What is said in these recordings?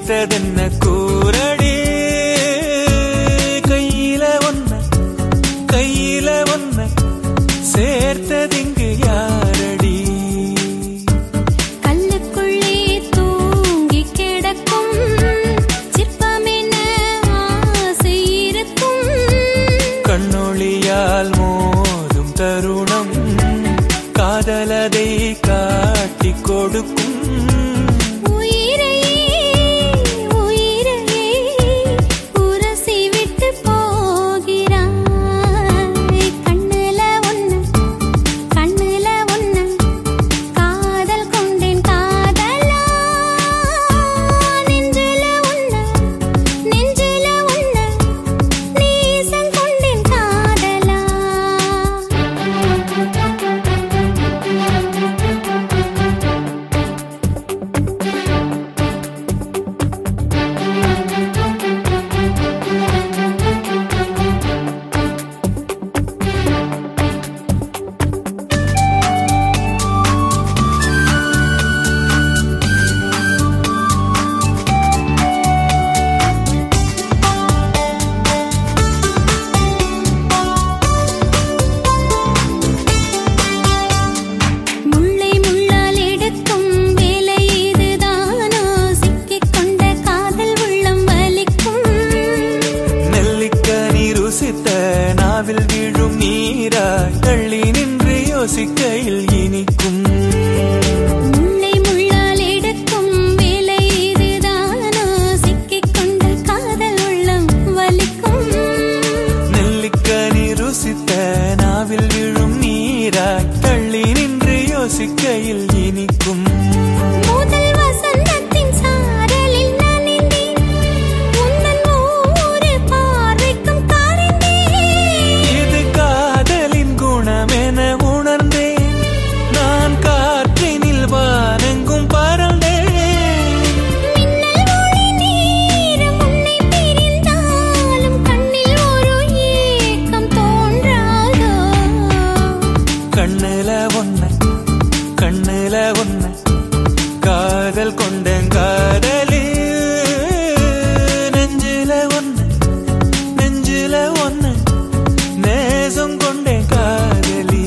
சேர்த்ததென்ன கூரடி கையில ஒன்ன கையில ஒன்ன சேர்த்ததிங்கு யாரடி கல்லுக்குள்ளே தூங்கி கிடக்கும் சிற்பமென ஆசை இருக்கும் கண்ணொளியால் மோதும் தருணம் காதலதை காட்டிக் கொடுக்கும் உயிரையே உயிரையே உரசி விட்டு போகிறாய் கண்ணுல ஒண்ணு கண்ணுல ஒண்ணு காதல் கொண்டேன் காதலா நெஞ்சில ஒண்ணு நெஞ்சில ஒண்ணு நேசம் கொண்டேன் காதலா முல்லை முள்ளால் எடுக்கும் வேலை இதுதானோ சிக்கிக் கொண்ட காதல் உள்ளம் வலிக்கும் நெல்லிக்கனி ருசித்த நாவில் விழும் நீராய் தள்ளி நின்று யோசிக்கையில் இனிக்கும் முல்லை முள்ளால் எடுக்கும் வேலை இதுதானோ சிக்கிக் கொண்ட காதல் உள்ளம் வலிக்கும் நெல்லிக்கனி ருசித்த நாவில் விழும் நீராய் தள்ளி நின்று யோசிக்கையில் இனிக்கும் முதல் வசந்தத்தின் சாரலில் நனைந்தேன் உந்தன் ஒவ்வொரு பார்வைக்கும் கரைந்தேன் இது காதலின் குணமென உணர்ந்தேன் நான் காற்றினில் வானெங்கும் பறந்தேன் மின்னல் ஒளி நேரம் உன்னை பிரிந்தாலும் கண்ணில் ஒரு ஏக்கம் தோன்றாதோ கண்ணுல ஒன்ன கண்ணுல ஒன்ன காதல் கொண்டேன் காதலி நெஞ்சில ஒன்ன நெஞ்சில ஒன்ன நேசம் கொண்டேன் காதலி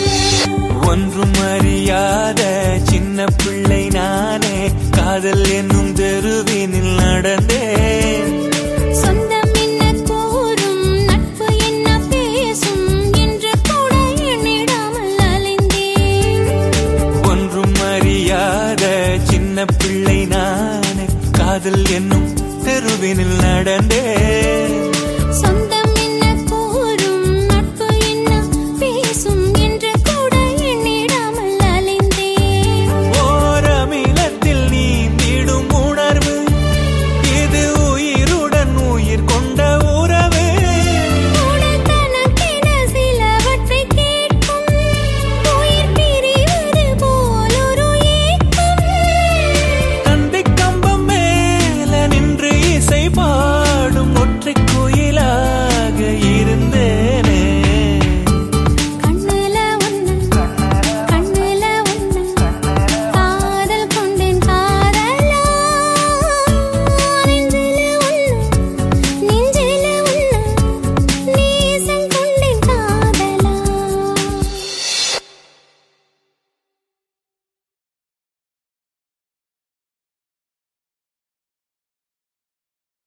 ஒன்றும் அறியாத சின்ன பிள்ளை நானே காதல் என்னும்